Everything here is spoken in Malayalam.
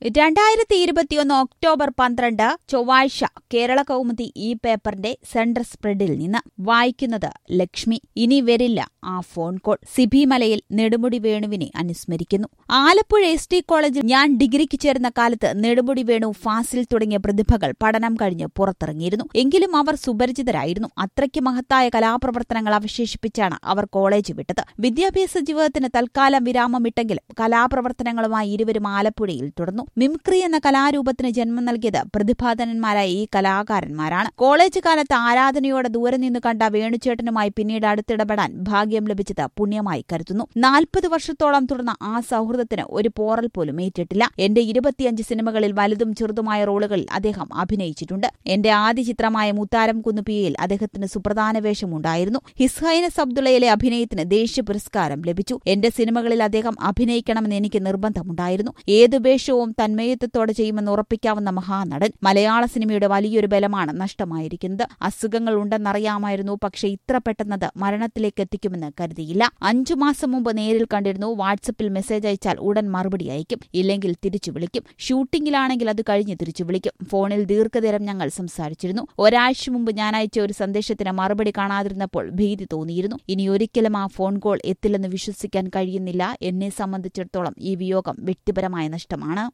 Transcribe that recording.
രണ്ടായിരത്തി ഇരുപത്തിയൊന്ന് ഒക്ടോബർ പന്ത്രണ്ട് ചൊവ്വാഴ്ച കേരള കൗമുദി ഈ പേപ്പറിന്റെ സെന്റർ സ്പ്രെഡിൽ നിന്ന് വായിക്കുന്നത് ലക്ഷ്മി ഇനി വരില്ല ആ ഫോൺ കോൾ സിബി മലയിൽ നെടുമുടി വേണുവിനെ അനുസ്മരിക്കുന്നു ആലപ്പുഴ എസ് ടി കോളേജിൽ ഞാൻ ഡിഗ്രിക്ക് ചേർന്ന കാലത്ത് നെടുമുടി വേണു ഫാസിൽ തുടങ്ങിയ പ്രതിഭകൾ പഠനം കഴിഞ്ഞ് പുറത്തിറങ്ങിയിരുന്നു എങ്കിലും അവർ സുപരിചിതരായിരുന്നു അത്രയ്ക്ക് മഹത്തായ കലാപ്രവർത്തനങ്ങൾ അവശേഷിപ്പിച്ചാണ് അവർ കോളേജ് വിട്ടത് വിദ്യാഭ്യാസ ജീവിതത്തിന് തൽക്കാലം വിരാമമിട്ടെങ്കിലും കലാപ്രവർത്തനങ്ങളുമായി ഇരുവരും ആലപ്പുഴയിൽ തുടർന്നു മിംക്രി എന്ന കലാരൂപത്തിന് ജന്മം നൽകിയത് പ്രതിഭാധനന്മാരായ ഈ കലാകാരന്മാരാണ് കോളേജ് കാലത്ത് ആരാധനയോടെ ദൂരെ നിന്ന് കണ്ട വേണുചേട്ടനുമായി പിന്നീട് അടുത്തിടപെടാൻ ഭാഗ്യം ലഭിച്ചത് പുണ്യമായി കരുതുന്നു നാൽപ്പത് വർഷത്തോളം തുടർന്ന ആ സൗഹൃദത്തിന് ഒരു പോറൽ പോലും ഏറ്റിട്ടില്ല എന്റെ ഇരുപത്തിയഞ്ച് സിനിമകളിൽ വലുതും ചെറുതുമായ റോളുകളിൽ അദ്ദേഹം അഭിനയിച്ചിട്ടുണ്ട് എന്റെ ആദ്യ ചിത്രമായ മുത്താരം കുന്നുപിയയിൽ അദ്ദേഹത്തിന് സുപ്രധാന വേഷമുണ്ടായിരുന്നു ഹിസ്ഹൈനസ് അബ്ദുള്ളയിലെ അഭിനയത്തിന് ദേശീയ പുരസ്കാരം ലഭിച്ചു എന്റെ സിനിമകളിൽ അദ്ദേഹം അഭിനയിക്കണമെന്ന് എനിക്ക് നിർബന്ധമുണ്ടായിരുന്നു ഏതു വേഷവും തന്മയത്വത്തോടെ ചെയ്യുമെന്ന് ഉറപ്പിക്കാവുന്ന മഹാനടൻ മലയാള സിനിമയുടെ വലിയൊരു ബലമാണ് നഷ്ടമായിരിക്കുന്നത് അസുഖങ്ങൾ ഉണ്ടെന്നറിയാമായിരുന്നു പക്ഷെ ഇത്ര പെട്ടെന്നത് മരണത്തിലേക്ക് എത്തിക്കുമെന്ന് കരുതിയില്ല അഞ്ചു മാസം മുമ്പ് നേരിൽ കണ്ടിരുന്നു വാട്സപ്പിൽ മെസ്സേജ് അയച്ചാൽ ഉടൻ മറുപടി അയക്കും ഇല്ലെങ്കിൽ തിരിച്ചു വിളിക്കും ഷൂട്ടിംഗിലാണെങ്കിൽ അത് കഴിഞ്ഞ് തിരിച്ചു വിളിക്കും ഫോണിൽ ദീർഘനേരം ഞങ്ങൾ സംസാരിച്ചിരുന്നു ഒരാഴ്ച മുമ്പ് ഞാൻ അയച്ച ഒരു സന്ദേശത്തിന് മറുപടി കാണാതിരുന്നപ്പോൾ ഭീതി തോന്നിയിരുന്നു ഇനി ഒരിക്കലും ആ ഫോൺ കോൾ എത്തില്ലെന്ന് വിശ്വസിക്കാൻ കഴിയുന്നില്ല എന്നെ സംബന്ധിച്ചിടത്തോളം ഈ വിയോഗം വ്യക്തിപരമായ നഷ്ടമാണ്